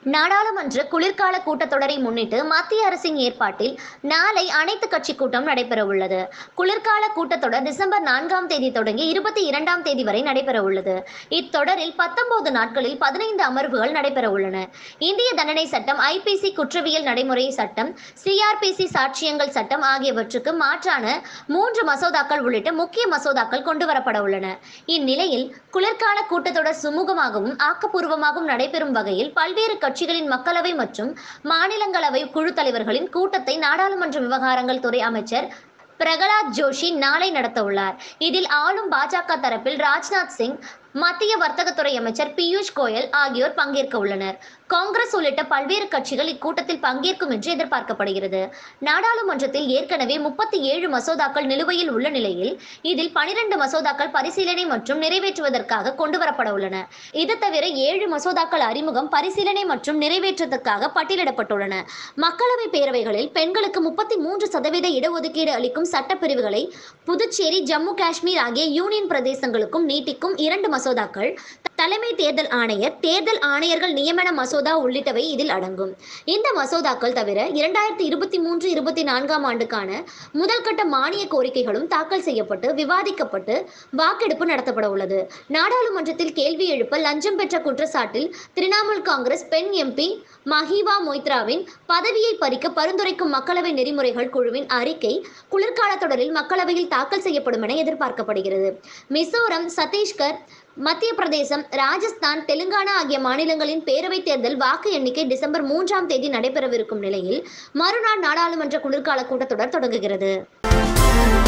நாடாளுமன்ற குளிர்கால கூட்டத்தொடரை முன்னிட்டு மத்திய அரசின் ஏற்பாட்டில் நாளை அனைத்து கட்சி கூட்டம் நடைபெற உள்ளது குளிர்கால கூட்டத்தொடர் டிசம்பர் நான்காம் தேதி தொடங்கி இருபத்தி இரண்டாம் தேதி வரை நடைபெற உள்ளது இத்தொடரில் பத்தொன்பது நாட்களில் பதினைந்து அமர்வுகள் நடைபெற உள்ளன இந்திய தண்டனை சட்டம் ஐபிசி குற்றவியல் நடைமுறை சட்டம் சிஆர்பிசி சாட்சியங்கள் சட்டம் ஆகியவற்றுக்கு மாற்றான மூன்று மசோதாக்கள் உள்ளிட்ட முக்கிய மசோதாக்கள் கொண்டுவரப்பட உள்ளன இந்நிலையில் குளிர்கால கூட்டத்தொடர் சுமூகமாகவும் ஆக்கப்பூர்வமாகவும் நடைபெறும் வகையில் பல்வேறு கட்சிகளின் மக்களவை மற்றும் மாநிலங்களவை குழு தலைவர்களின் கூட்டத்தை நாடாளுமன்ற விவகாரங்கள் துறை அமைச்சர் பிரகலாத் ஜோஷி நாளை நடத்த உள்ளார் இதில் ஆளும் பாஜக தரப்பில் ராஜ்நாத் சிங் மத்திய வர்த்தகத்துறை அமைச்சர் பியூஷ் கோயல் ஆகியோர் பங்கேற்க உள்ளனர் காங்கிரஸ் உள்ளிட்ட பல்வேறு கட்சிகள் இக்கூட்டத்தில் பங்கேற்கும் என்று எதிர்பார்க்கப்படுகிறது நாடாளுமன்றத்தில் ஏற்கனவே முப்பத்தி ஏழு மசோதாக்கள் நிலுவையில் உள்ள நிலையில் இதில் பனிரெண்டு மசோதாக்கள் பரிசீலனை மற்றும் நிறைவேற்றுவதற்காக கொண்டுவரப்பட உள்ளன இது தவிர ஏழு மசோதாக்கள் அறிமுகம் பரிசீலனை மற்றும் நிறைவேற்றத்துக்காக பட்டியலிடப்பட்டுள்ளன மக்களவை பேரவைகளில் பெண்களுக்கு முப்பத்தி மூன்று சதவீத இடஒதுக்கீடு அளிக்கும் சட்டப்பிரிவுகளை புதுச்சேரி ஜம்மு காஷ்மீர் ஆகிய யூனியன் பிரதேசங்களுக்கும் நீட்டிக்கும் இரண்டு மசோதாக்கள் தலைமை தேர்தல் ஆணையர் தேர்தல் ஆணையர்கள் நியமன மசோதா உள்ளிட்டவை இதில் அடங்கும் இந்த மசோதாக்கள் தவிர இரண்டாயிரத்தி இருபத்தி மூன்று இருபத்தி நான்காம் ஆண்டுக்கான முதல் கட்ட மானிய கோரிக்கைகளும் தாக்கல் செய்யப்பட்டு விவாதிக்கப்பட்டு வாக்கெடுப்பு நடத்தப்பட உள்ளது நாடாளுமன்றத்தில் கேள்வி எழுப்ப லஞ்சம் பெற்ற குற்றச்சாட்டில் திரிணாமுல் காங்கிரஸ் பெண் எம்பி மஹிவா மொய்த்ராவின் பதவியை பறிக்க பரிந்துரைக்கும் மக்களவை நெறிமுறைகள் குழுவின் அறிக்கை குளிர்கால தொடரில் மக்களவையில் தாக்கல் செய்யப்படும் என எதிர்பார்க்கப்படுகிறது மிசோரம் சத்தீஸ்கர் மத்திய பிரதேசம் ராஜஸ்தான் தெலுங்கானா ஆகிய மாநிலங்களின் பேரவைத் தேர்தல் வாக்கு எண்ணிக்கை டிசம்பர் மூன்றாம் தேதி நடைபெறவிருக்கும் நிலையில் மறுநாள் நாடாளுமன்ற குளிர்கால கூட்டத்தொடர் தொடங்குகிறது